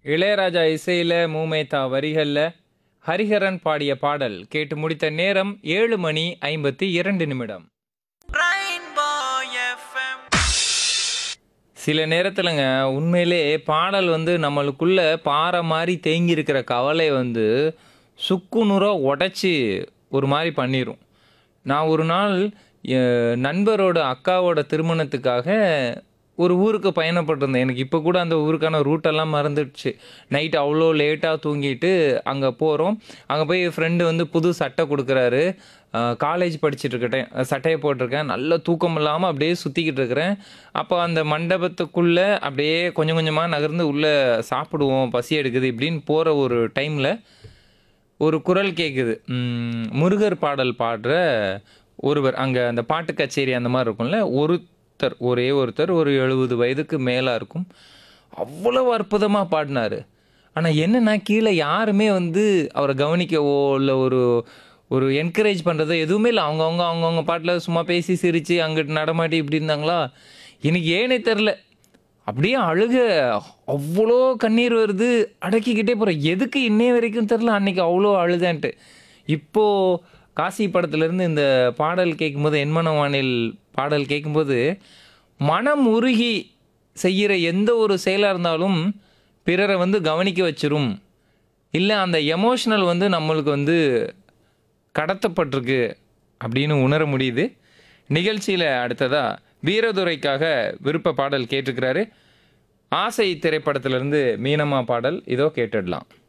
இளையராஜா இசையில் மூமேதா வரிகளில் ஹரிஹரன் பாடிய பாடல் கேட்டு முடித்த நேரம் ஏழு மணி ஐம்பத்தி இரண்டு நிமிடம் Rainbow FM. சில நேரத்தில்ங்க உண்மையிலே பாடல் வந்து நம்மளுக்குள்ள பாறை மாதிரி தேங்கி இருக்கிற கவலை வந்து சுக்குநூறாக உடச்சி ஒரு மாதிரி பண்ணிடும் நான் ஒரு நாள் என் நண்பரோட அக்காவோட திருமணத்துக்காக ஒரு ஊருக்கு பயணப்பட்டிருந்தேன் எனக்கு இப்போ கூட அந்த ஊருக்கான ரூட்டெல்லாம் மறந்துடுச்சு நைட் அவ்வளோ லேட்டாக தூங்கிட்டு அங்கே போகிறோம் அங்கே போய் ஃப்ரெண்டு வந்து புது சட்டை கொடுக்குறாரு காலேஜ் படிச்சுட்டு இருக்கட்டேன் சட்டையை போட்டிருக்கேன் நல்ல தூக்கம் இல்லாமல் அப்படியே சுற்றிக்கிட்டு இருக்கிறேன் அப்போ அந்த மண்டபத்துக்குள்ளே அப்படியே கொஞ்சம் கொஞ்சமாக நகர்ந்து உள்ளே சாப்பிடுவோம் பசி எடுக்குது இப்படின்னு போகிற ஒரு டைமில் ஒரு குரல் கேட்குது ம், முருகர் பாடல் பாடுற ஒருவர் அங்கே அந்த பாட்டு கச்சேரி அந்த மாதிரி இருக்கும்ல ஒருத்தர் ஒரே ஒருத்தர் ஒரு எழுபது வயதுக்கு மேலாக இருக்கும் அவ்வளவு அற்புதமாக பாடினாரு ஆனால் என்னன்னா கீழே யாருமே வந்து அவரை கவனிக்கவோ இல்லை ஒரு ஒரு என்கரேஜ் பண்ணுறதோ எதுவுமே இல்லை அவங்கவுங்க அவங்கவுங்க பாட்டில் சும்மா பேசி சிரித்து அங்கிட்டு நடமாட்டி இப்படி இருந்தாங்களா எனக்கு ஏனே தெரில அப்படியே அழுக அவ்வளோ கண்ணீர் வருது அடக்கிக்கிட்டே போகிறேன் எதுக்கு இன்னைய வரைக்கும் தெரில அன்னைக்கு அவ்வளோ அழுதேன்ட்டு இப்போது காசி படத்துலேருந்து இந்த பாடல் கேட்கும்போது என்மன வானில் பாடல் கேட்கும்போது மனம் உருகி செய்கிற எந்த ஒரு செயலாக இருந்தாலும் பிறரை வந்து கவனிக்க வச்சிரும் இல்லை அந்த எமோஷனல் வந்து நம்மளுக்கு வந்து கடத்தப்பட்டிருக்கு அப்படின்னு உணர முடியுது நிகழ்ச்சியில் அடுத்ததா வீரதுரைக்காக விருப்ப பாடல் கேட்டிருக்கிறாரு ஆசை திரைப்படத்திலிருந்து மீனம்மா பாடல் இதோ கேட்டுடலாம்